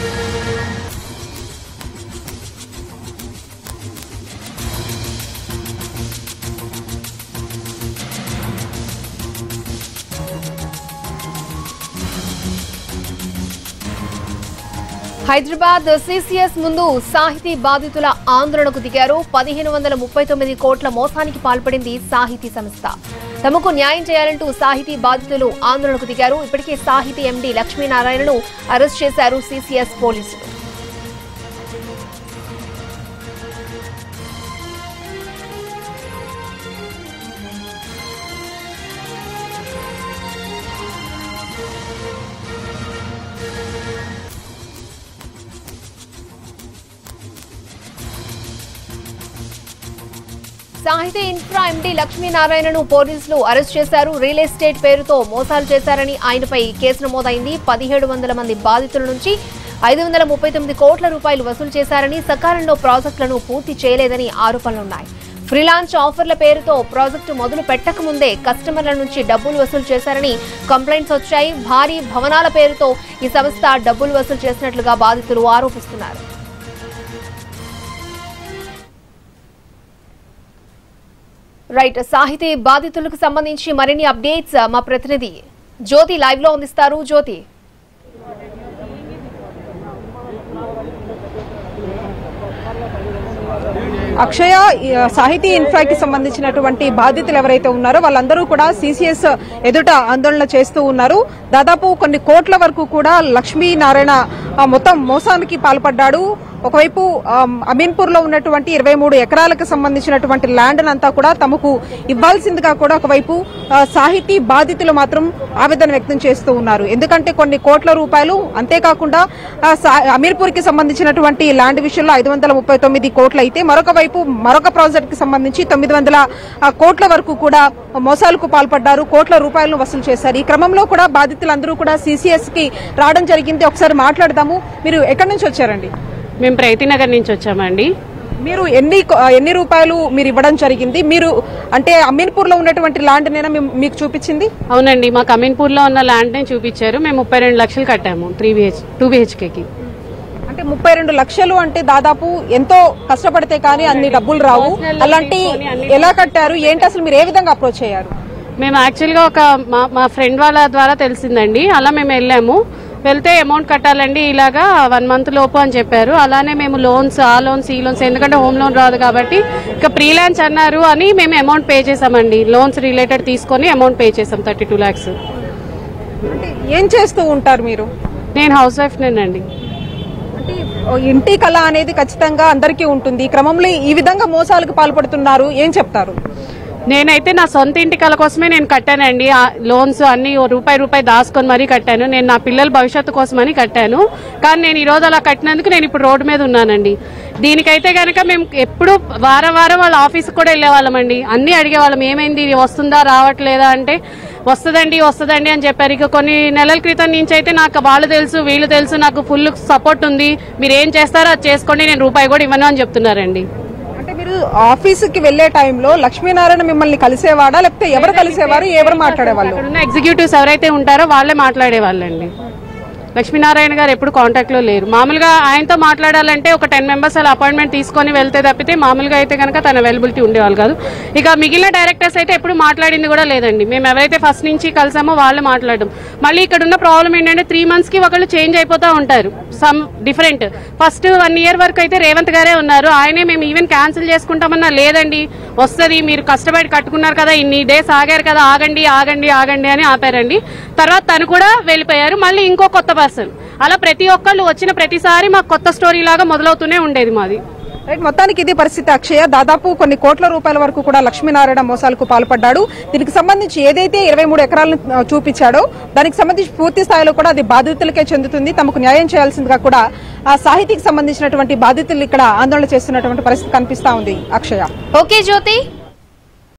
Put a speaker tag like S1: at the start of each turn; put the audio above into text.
S1: Hyderabad CCS ముందు సాహితీ బాధితుల ఆందోళనకు దిగారు పదిహేను వందల ముప్పై తొమ్మిది కోట్ల మోసానికి పాల్పడింది సాహితీ సంస్థ తమకు న్యాయం చేయాలంటూ సాహితీ బాధితులు ఆందోళనకు దిగారు ఇప్పటికే సాహితీ ఎండీ లక్ష్మీనారాయణను అరెస్ట్ చేశారు సిసిఎస్ పోలీసులు సాహితీ ఇన్ఫ్రా ఎండీ లక్ష్మీనారాయణను పోలీసులు అరెస్ట్ చేశారు రియల్ ఎస్టేట్ పేరుతో మోసాలు చేశారని ఆయనపై కేసు నమోదైంది పదిహేడు వందల మంది బాధితుల నుంచి ఐదు వందల ముప్పై తొమ్మిది కోట్ల రూపాయలు వసూలు చేశారని సకాలంలో ప్రాజెక్టులను పూర్తి చేయలేదని ఆరోపణలున్నాయి ఫ్రీలాన్స్ ఆఫర్ల పేరుతో ప్రాజెక్టు మొదలు పెట్టకముందే కస్టమర్ల నుంచి డబ్బులు వసూలు చేశారని కంప్లైంట్స్ వచ్చాయి భారీ భవనాల పేరుతో ఈ సంస్థ డబ్బులు వసూలు చేసినట్లుగా బాధితులు ఆరోపిస్తున్నారు రైట్ సాహితీ బాధితులకు సంబంధించి మరిన్ని అప్డేట్స్ మా ప్రతినిధి జ్యోతి లైవ్ లో అందిస్తారు జ్యోతి
S2: అక్షయ ఈ, సాహితీ ఇన్ఫ్రాకి సంబంధించినటువంటి బాధితులు ఎవరైతే ఉన్నారో వాళ్ళందరూ కూడా సిసిఎస్ ఎదుట ఆందోళన చేస్తూ ఉన్నారు దాదాపు కొన్ని కోట్ల వరకు కూడా లక్ష్మీనారాయణ ఆ, మొత్తం మోసానికి పాల్పడ్డాడు ఒకవైపు అమీన్పూర్ లో ఉన్నటువంటి ఇరవై మూడు ఎకరాలకు సంబంధించినటువంటి ల్యాండ్ అంతా కూడా తమకు ఇవ్వాల్సిందిగా కూడా ఒకవైపు ఆ, సాహితీ బాధితులు మాత్రం ఆవేదన వ్యక్తం చేస్తూ ఉన్నారు ఎందుకంటే కొన్ని కోట్ల రూపాయలు అంతేకాకుండా ఆ, సా- అమీర్పూర్ కి సంబంధించినటువంటి ల్యాండ్ విషయంలో ఐదు వందల ముప్పై తొమ్మిది కోట్లు అయితే మరొక వైపు మరొక ప్రాజెక్ట్ కి సంబంధించి తొమ్మిది వందల ఆ, కోట్ల వరకు కూడా మోసాలకు పాల్పడ్డారు కోట్ల రూపాయలను వసూలు చేశారు ఈ క్రమంలో కూడా బాధితులందరూ కూడా సిసిఎస్ కి రావడం జరిగింది ఒకసారి మాట్లాడదాము మీరు ఎక్కడి నుంచి వచ్చారండి
S3: మేము ప్రైతి నగర్ నుంచి వచ్చామండి
S2: మీరు ఎన్ని కో- ఎన్ని రూపాయలు మీరు ఇవ్వడం జరిగింది మీరు అంటే అమీన్పూర్ లో ఉన్నటువంటి ల్యాండ్ నేనా మేము- మీకు చూపించింది
S3: అవునండి మా కమీన్పూర్లో ఉన్న ల్యాండ్ ని చూపించారు మేము ముప్పై రెండు లక్షలు కట్టాము త్రీ బిహెచ్ టూ బిహెచ్కేకి
S2: అంటే ముప్పై రెండు లక్షలు అంటే దాదాపు ఎంతో కష్టపడితే కానీ అన్ని డబ్బులు రావు అలాంటి ఎలా కట్టారు ఏంటి అసలు మీరు ఏ విధంగా అప్రోచ్ అయ్యారు
S3: మేము యాక్చువల్గా ఒక మా మా ఫ్రెండ్ వాళ్ళ ద్వారా తెలిసిందండి అలా మేము వెళ్ళాము వెళ్తే అమౌంట్ కట్టాలండి ఇలాగా వన్ మంత్ లోపు అని చెప్పారు అలానే మేము లోన్స్ ఆ లోన్స్ ఈ లోన్స్ ఎందుకంటే హోమ్ లోన్ రాదు కాబట్టి ఇక ఫ్రీలాన్స్ అన్నారు అని మేము అమౌంట్ పే చేసామండి లోన్స్ రిలేటెడ్ తీసుకొని అమౌంట్ పే చేసాం థర్టీ టూ ల్యాక్స్
S2: అంటే ఏం చేస్తూ ఉంటారు మీరు
S3: నేను హౌస్ వైఫ్ నేనండి
S2: అంటే ఓ ఇంటి కళ అనేది ఖచ్చితంగా అందరికీ ఉంటుంది ఈ క్రమంలో ఈ విధంగా మోసాలకు పాల్పడుతున్నారు ఏం చెప్తారు
S3: నేనైతే నా సొంత ఇంటి కల కోసమే నేను కట్టానండి ఆ లోన్స్ అన్ని ఓ రూపాయి రూపాయి దాచుకొని మరీ కట్టాను నేను నా పిల్లల భవిష్యత్తు కోసమని కట్టాను కానీ నేను ఈ రోజు అలా కట్టినందుకు నేను ఇప్పుడు రోడ్డు మీద ఉన్నానండి దీనికైతే కనుక మేము ఎప్పుడు వారం వారం వాళ్ళ ఆఫీస్కి కూడా వెళ్ళేవాళ్ళమండి అన్నీ అడిగేవాళ్ళం ఏమైంది ఇది వస్తుందా రావట్లేదా అంటే వస్తుందండి వస్తుందండి అని చెప్పారు ఇక కొన్ని నెలల క్రితం నుంచి అయితే నాకు వాళ్ళు తెలుసు వీళ్ళు తెలుసు నాకు ఫుల్ సపోర్ట్ ఉంది మీరు ఏం చేస్తారో అది చేసుకోండి నేను రూపాయి కూడా ఇవ్వను అని చెప్తున్నారండి
S2: అంటే మీరు ఆఫీసుకి వెళ్లే టైంలో లక్ష్మీనారాయణ మిమ్మల్ని కలిసేవాడా లేకపోతే ఎవరు కలిసేవారు ఎవరు మాట్లాడేవాళ్ళు
S3: అక్కడ ఉన్న ఎగ్జిక్యూటివ్స్ ఎవరైతే ఉంటారో వాళ్ళే మాట్లాడేవాళ్ళండి లక్ష్మీనారాయణ గారు ఎప్పుడు కాంటాక్ట్ లో లేరు మామూలుగా ఆయనతో మాట్లాడాలంటే ఒక టెన్ మెంబర్స్ అలా అపాయింట్మెంట్ తీసుకొని వెళ్తే తప్పితే మామూలుగా అయితే కనుక తన అవైలబిలిటీ ఉండేవాళ్ళు కాదు ఇక మిగిలిన డైరెక్టర్స్ అయితే ఎప్పుడు మాట్లాడింది కూడా లేదండి మేము ఎవరైతే ఫస్ట్ నుంచి కలిసామో వాళ్ళు మాట్లాడడం మళ్ళీ ఇక్కడ ఉన్న ప్రాబ్లం ఏంటంటే త్రీ మంత్స్ కి ఒకళ్ళు చేంజ్ అయిపోతా ఉంటారు some different first one year వరకు అయితే రేవంత్ గారే ఉన్నారు ఆయనే మేము ఈవెన్ క్యాన్సిల్ చేసుకుంటామన్నా లేదండి వస్తుంది మీరు కష్టపడి కట్టుకున్నారు కదా ఇన్ని డేస్ ఆగారు కదా ఆగండి ఆగండి ఆగండి అని ఆపారండి తర్వాత తను కూడా వెళ్ళిపోయారు మళ్ళీ ఇంకో కొత్త పర్సన్ అలా ప్రతి ఒక్కళ్ళు వచ్చిన ప్రతిసారి మాకు కొత్త స్టోరీ లాగా మొదలవుతూనే ఉండేది మాది
S2: రైట్ మొత్తానికి ఇది పరిస్థితి అక్షయ దాదాపు కొన్ని కోట్ల రూపాయల వరకు కూడా లక్ష్మీనారాయణ మోసాలకు పాల్పడ్డాడు దీనికి సంబంధించి ఏదైతే ఇరవై మూడు ఎకరాలను ఆ, చూపించాడో దానికి సంబంధించి పూర్తి స్థాయిలో కూడా అది బాధితులకే చెందుతుంది తమకు న్యాయం చేయాల్సిందిగా కూడా ఆ సాహితీకి సంబంధించినటువంటి బాధితులు ఇక్కడ ఆందోళన చేస్తున్నటువంటి పరిస్థితి కనిపిస్తా ఉంది అక్షయ
S1: ఓకే జ్యోతి